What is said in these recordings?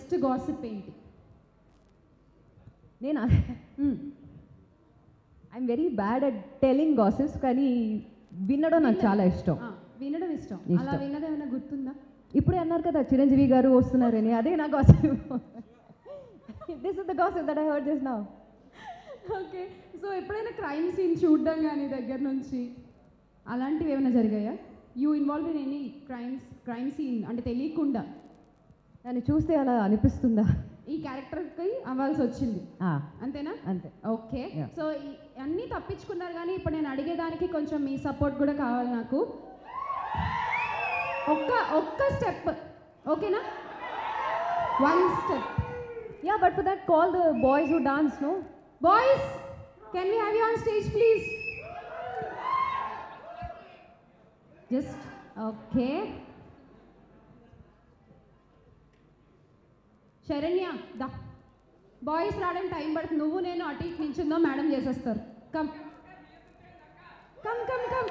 Best gossip ఏంటి నేను I'm very bad at telling gossips కానీ వినడం నాకు చాలా ఇష్టం ఆ, వినడం ఇష్టం ఇష్టం. అలా విన్నది ఏమైనా గుర్తుందా ఇప్పుడే అన్నారు కదా చిరంజీవి గారు వస్తున్నారని అదే నా gossip this is the gossip that I heard just now okay so ఎప్పుడైనా క్రైమ్ సీన్ చూడడం కానీ దగ్గర నుంచి అలాంటివి ఏమైనా జరిగాయా you involve in any crimes crime scene అంటే తెలియకుండా దాన్ని చూస్తే అలా అనిపిస్తుందా ఈ క్యారెక్టర్కి అవ్వాల్సి వచ్చింది ఆ, అంతేనా అంతే ఓకే Yeah. సో ఈ- అన్నీ తప్పించుకున్నారు కానీ ఇప్పుడు నేను అడిగేదానికి కొంచెం మీ సపోర్ట్ కూడా కావాలి నాకు ఒక్క ఒక్క స్టెప్ ఓకేనా one step yeah but for that call the boys who dance no boys can we have you on stage please just okay Saranya దా బాయ్స్ రావడానికి టైం పడుతుంది నువ్వు నేను అటు ఇటు నించుందో మేడం చేసేస్తారు come come come come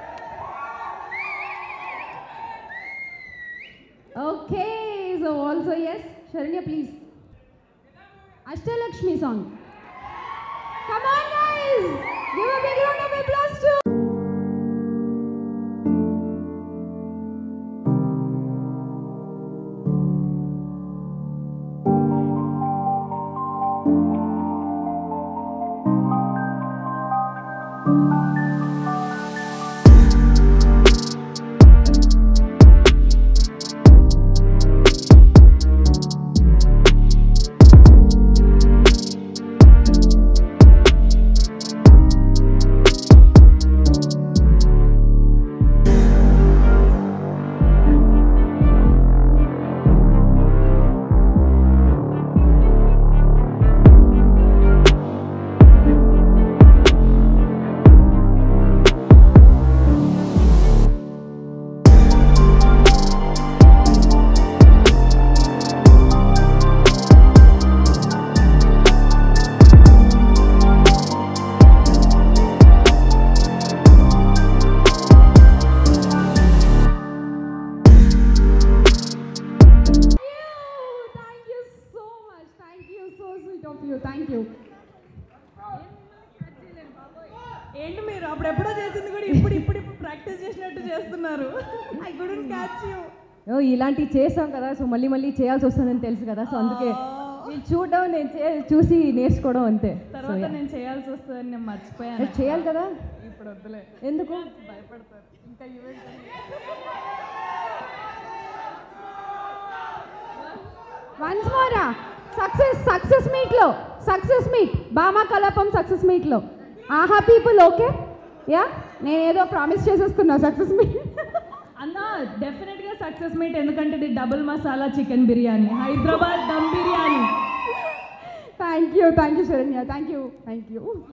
okay so also yes Saranya please Ashtalakshmi song Come on, guys! Give a big round of applause to. Thank you so much. Thank you. So sweet of you. Thank you. ఏంటి మీరు అప్పుడు ఎప్పుడో చేసింది కూడా ఇప్పుడు ఇప్పుడు ఇప్పుడు practice చేసినట్టు చేస్తున్నారు I couldn't catch you oh ఇలాంటివి చేసాం కదా సో మళ్ళీ మళ్ళీ చేయాల్సి వస్తుందని తెలుసు కదా సో అందుకే నేను చూడడం నేను చే- చూసి నేర్చుకోవడం అంతే సో తర్వాత నేను చేయాల్సి వస్తుందని నేను మర్చిపోయాను చేయాలి కదా ఇప్పుడు వద్దులే ఎందుకు భయపడతారు ఇంకా ఈవెంట్ వన్స్ మోరా సక్సెస్ సక్సెస్ మీట్లో success meet Bhamakalapam success మీట్లో ఆహా పీపుల్ ఓకే యా నేను ఏదో ప్రామిస్ చేసేస్తున్నా సక్సెస్ మీట్ అన్న డెఫినెట్ గా సక్సెస్ మీట్ ఎందుకంటే ఇది double masala chicken biryani Hyderabad dum biryani thank you thank you Saranya thank you thank you